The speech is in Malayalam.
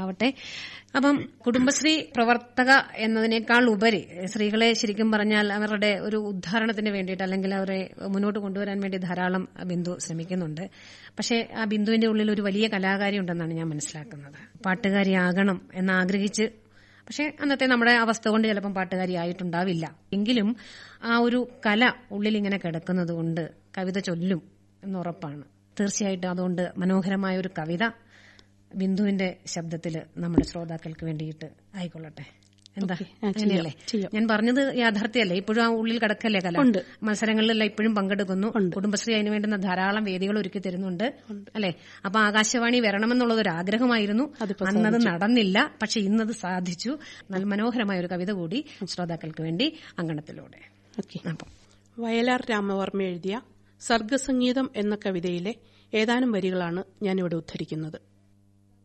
ഉണ്ടാവട്ടെ അപ്പം കുടുംബശ്രീ പ്രവർത്തക എന്നതിനേക്കാൾ ഉപരി സ്ത്രീകളെ ശരിക്കും പറഞ്ഞാൽ അവരുടെ ഒരു ഉദ്ധാരണത്തിന് വേണ്ടിയിട്ട് അല്ലെങ്കിൽ അവരെ മുന്നോട്ട് കൊണ്ടുവരാൻ വേണ്ടി ധാരാളം ബിന്ദു ശ്രമിക്കുന്നുണ്ട് പക്ഷേ ആ ബിന്ദുവിന്റെ ഉള്ളിൽ ഒരു വലിയ കലാകാരി ഉണ്ടെന്നാണ് ഞാൻ മനസ്സിലാക്കുന്നത് പാട്ടുകാരിയാകണം എന്നാഗ്രഹിച്ച് പക്ഷെ അന്നത്തെ നമ്മുടെ അവസ്ഥ കൊണ്ട് ചിലപ്പം പാട്ടുകാരി ആയിട്ടുണ്ടാവില്ല എങ്കിലും ആ ഒരു കല ഉള്ളിൽ ഇങ്ങനെ കിടക്കുന്നത് കൊണ്ട് കവിത ചൊല്ലും എന്നുറപ്പാണ് തീർച്ചയായിട്ടും അതുകൊണ്ട് മനോഹരമായ ഒരു കവിത ബിന്ദുവിന്റെ ശബ്ദത്തിൽ നമ്മുടെ ശ്രോതാക്കൾക്ക് വേണ്ടിയിട്ട് ആയിക്കൊള്ളട്ടെ എന്താ ഓക്കേ, ആ, ചെയ്യാം, അങ്ങനെയല്ലേ ചെയ്യാം. ഞാൻ പറഞ്ഞത് യാഥാർത്ഥ്യമല്ലേ ഇപ്പോഴും ആ ഉള്ളിൽ കിടക്കല്ലേ കല ഉണ്ട്. മത്സരങ്ങളിലെല്ലാം ഇപ്പോഴും പങ്കെടുക്കുന്നു കുടുംബശ്രീ അതിന് വേണ്ടുന്ന ധാരാളം വേദികൾ ഒരുക്കി തരുന്നുണ്ട് അല്ലെ അപ്പൊ ആകാശവാണി വരണമെന്നുള്ളത് ഒരു ആഗ്രഹമായിരുന്നു അതിപ്പോ അന്നത് നടന്നില്ല പക്ഷെ ഇന്നത് സാധിച്ചു നല്ല മനോഹരമായ ഒരു കവിത കൂടി ശ്രോതാക്കൾക്ക് വേണ്ടി അങ്കണത്തിലൂടെ ഓക്കെ അപ്പം വയലാർ രാമവർമ്മ എഴുതിയ സർഗസംഗീതം എന്ന കവിതയിലെ ഏതാനും വരികളാണ് ഞാനിവിടെ ഉദ്ധരിക്കുന്നത്